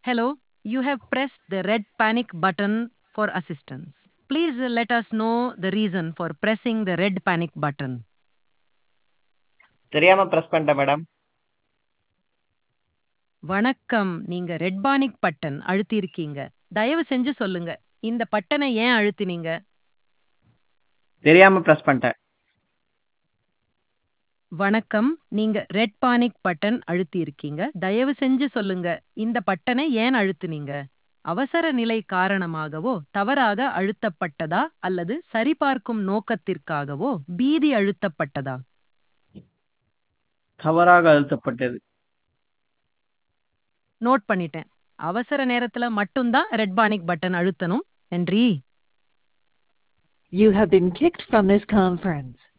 Hello, you have pressed the red panic button for assistance. Please uh, let us know the reason for pressing the red panic button. தெரியாம press பண்ணிட்டேன் madam வணக்கம் நீங்க red panic button அழுத்தியிருக்கீங்க தயவு செஞ்சு சொல்லுங்க இந்த பட்டனை ஏன் அழுத்தினீங்க தெரியாம ப்ரெஸ் பண்ணிட்டேன் வணக்கம் நீங்க ரெட் பானிக் பட்டன் அழுத்தியிருக்கீங்க தயவு செஞ்சு சொல்லுங்க இந்த பட்டனை ஏன் அழுத்துனீங்க அவசர நிலை காரணமாகவோ தவறாக அழுத்தப்பட்டதா அல்லது சரிபார்க்கும் நோக்கத்திற்காகவோ பீதி அழுத்தப்பட்டதா தவறாக அழுத்தப்பட்டது நோட் பண்ணிட்டேன் அவசர நேரத்துல மட்டும்தான் ரெட் பானிக் பட்டன் அழுத்தணும் நன்றி You have been kicked from this conference.